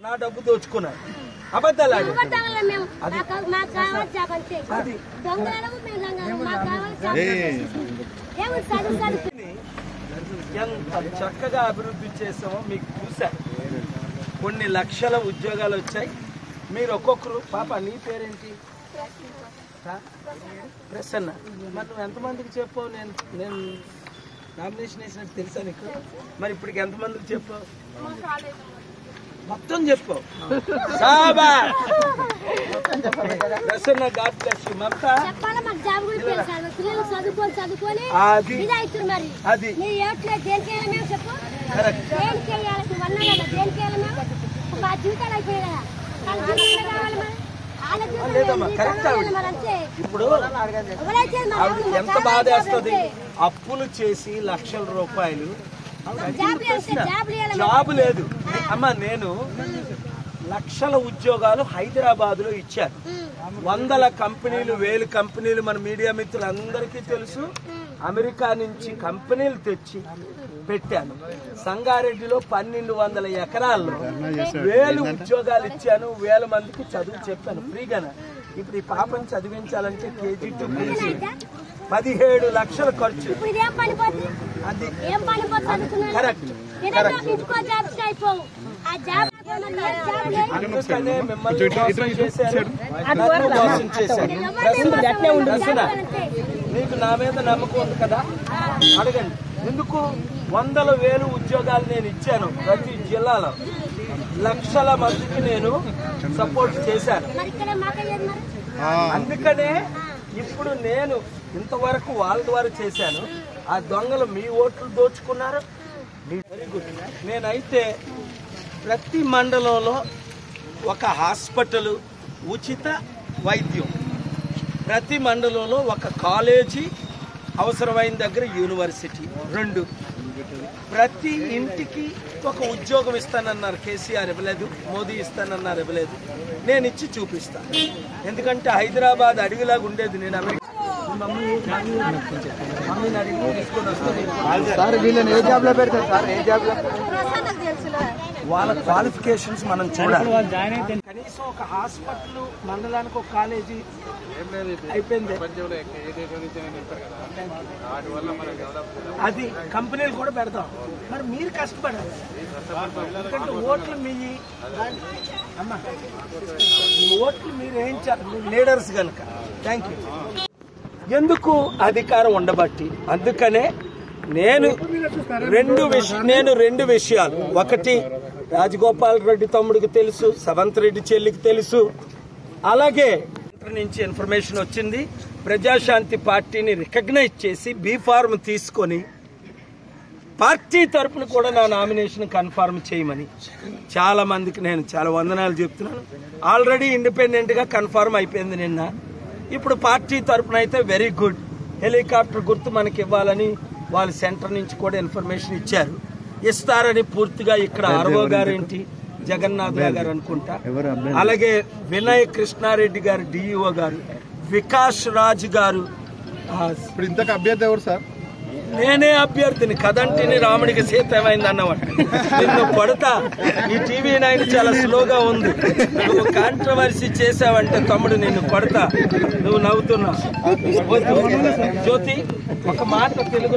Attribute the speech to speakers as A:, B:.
A: నా డబ్బు దోచుకున్నారు అబద్ధాలు ఆడారు
B: దొంగతనాలు మేము మాకు మాకు కావాలి చేప అంతే దొంగలము మేము దొంగలము మాకు కావాలి చేప ఏమి చదువు చదువు
A: ఎంత చక్కగా అభివృద్ధి చేసామో మీకు చూశారు కొన్ని లక్షల ఉద్యోగాలు వచ్చాయి మీరు ఒక్కొక్కరు పాప నీ పేరేంటి ఆ? ప్రసన్న మరి నువ్వు ఎంతమందికి చెప్పావు నేను నేను నామినేషన్ వేసినట్టు తెలుసా నీకు మరి ఇప్పటికి ఎంతమందికి చెప్పావు మొత్తం చెప్పు సాబా Prasanna God bless you Mamata
B: చెప్పాలా మాకు జాబ్ కూడా తెలుసు పిల్లలు చదువుకొని చదువుకొని
A: అది
B: ఇది అవుతుంది మరి
A: అది
B: నీ ఏట్లే దేనికి వెళ్ళాలి మేము చెప్పు
A: కరెక్ట్
B: దేనికి వెళ్ళాలి నువ్వు అన్నా కదా దేనికి వెళ్ళాలి మేము మా జీవితాలు అయిపోయాయి కదా వాళ్ళ జీవితాలు కావాలి మరి వాళ్ళ జీవితాలు
A: లేదమ్మా,
B: ఏంది?
A: కరెక్ట్
B: చదవాలి
A: ఆవిడ.
B: మరి అంతే
A: ఇప్పుడు
B: ఎవరైతే మరి
A: ఆవిడ
B: ఎవరు
A: ఎంత
B: మాకు
A: బాధ
B: కావాలి
A: వేస్తుంది
B: అంతే.
A: అప్పులు చేసి లక్షల రూపాయలు
B: జాబ్ లేదు, జాబ్ లేదు.
A: జాబ్ లేదు అమ్మా నేను లక్షల ఉద్యోగాలు హైదరాబాద్ లో ఇచ్చాను వందల కంపెనీలు వేలు కంపెనీలు మన మీడియా మిత్రులందరికీ తెలుసు అమెరికా నుంచి కంపెనీలు తెచ్చి పెట్టాను సంగారెడ్డిలో పన్నెండు వందల ఎకరాల్లో వేలు ఉద్యోగాలు ఇచ్చాను వేల మందికి చదువు చెప్పాను ఫ్రీగానే ఇప్పుడు ఈ పాపని చదివించాలంటే కేజీ టు పీజీ పదిహేడు లక్షల ఖర్చు
B: ఇప్పుడు ఇదేం పనిపోతుంది
A: అది
B: ఏం పనిపోతుంది అనుకున్నాను
A: కరెక్ట్
B: ఏదైనా ఇంటికో జాబ్ అయిపోవు ఆ జాబ్ మరి ఏ జాబ్ లేదు.
A: అందుకనే మిమ్మల్ని మోసం చేశారు నన్ను మోసం చేశారు ప్రశ్న- ప్రశ్న మీకు నా మీద నమ్మకం ఉంది కదా అడగండి ఎందుకు వందల వేలు ఉద్యోగాలు నేను ఇచ్చాను ప్రతి జిల్లాలో లక్షల మందికి నేను సపోర్ట్ చేశాను
B: మరి ఇక్కడ మాకయ్యేది మరి
A: అందుకనే ఇప్పుడు నేను ఇంతవరకు వాళ్ళ ద్వారా చేశాను ఆ దొంగలు మీ ఓట్లు దోచుకున్నారు వెరీ గుడ్ నేనైతే ప్రతి మండలంలో ఒక హాస్పిటల్ ఉచిత వైద్యం ప్రతి మండలంలో ఒక కాలేజీ అవసరమైన దగ్గర యూనివర్సిటీ రెండు ప్రతి ఇంటికి ఒక ఉద్యోగం ఇస్తానన్నారు కేసీఆర్ ఇవ్వలేదు మోదీ ఇస్తానన్నారు ఇవ్వలేదు నేను ఇచ్చి చూపిస్తాను ఎందుకంటే హైదరాబాద్ అడవిలాగా ఉండేది నేను అమెరికా మమ్మీ మమ్మీని అడిగి తీసుకొని వస్తే
C: సార్ వీళ్ళని ఏ జాబ్ లో పెడతారు సార్ ఏ జాబ్ లో
B: ప్రసన్నకు తెలుసులే
A: వాళ్ళ క్వాలిఫికేషన్స్ మనం చూడాలి కనీసం ఒక హాస్పిటల్ మండలానికి ఒక కాలేజీ అయిపోయింది అది కంపెనీలు కూడా పెడతాం మరి మీరు కష్టపడాలి ఎందుకంటే ఓట్లు మీ అమ్మా ఈ ఓట్లు మీరు వేయించాలి మీరు లీడర్స్ కనుక థ్యాంక్ యూ ఎందుకు అధికారం ఉండబట్టి అందుకనే నేను రెండు విష నేను రెండు విషయాలు ఒకటి రాజగోపాల్ రెడ్డి తమ్ముడికి తెలుసు సవంత్ రెడ్డి చెల్లికి తెలుసు అలాగే కేంద్రం నుంచి ఇన్ఫర్మేషన్ వచ్చింది ప్రజాశాంతి పార్టీని రికగ్నైజ్ చేసి బీ ఫార్మ్ తీసుకొని పార్టీ తరపున కూడా నా నామినేషన్ కన్ఫర్మ్ చేయమని చాలా మందికి నేను చాలా వందనాలు చెప్తున్నాను ఆల్రెడీ ఇండిపెండెంట్ గా కన్ఫర్మ్ అయిపోయింది నిన్న ఇప్పుడు పార్టీ తరపున అయితే వెరీ గుడ్ హెలికాప్టర్ గుర్తు మనకి ఇవ్వాలని వాళ్ళ సెంటర్ నుంచి కూడా ఇన్ఫర్మేషన్ ఇచ్చారు ఇస్తారని పూర్తిగా ఇక్కడ ఆర్వో గారు ఏంటి జగన్నాథ్ గారు అనుకుంటా అలాగే వినయ్ కృష్ణారెడ్డి గారు డిఈఓ గారు వికాస్ రాజ్ గారు ఆ,
C: ఇప్పుడు ఇంతకు అభ్యర్థి ఎవరు సార్
A: నేనే అభ్యర్థిని కదంటిని రాముడికి సీత ఏమైంది అన్నమాట నిన్ను కొడతా ఈ టీవీ నైన్ చాలా స్లోగా ఉంది నువ్వు కాంట్రవర్సీ చేసావంటే తమ్ముడు నిన్ను కొడతా నువ్వు నవ్వుతున్నావు వద్దు. జ్యోతి ఒక మాట తెలుగు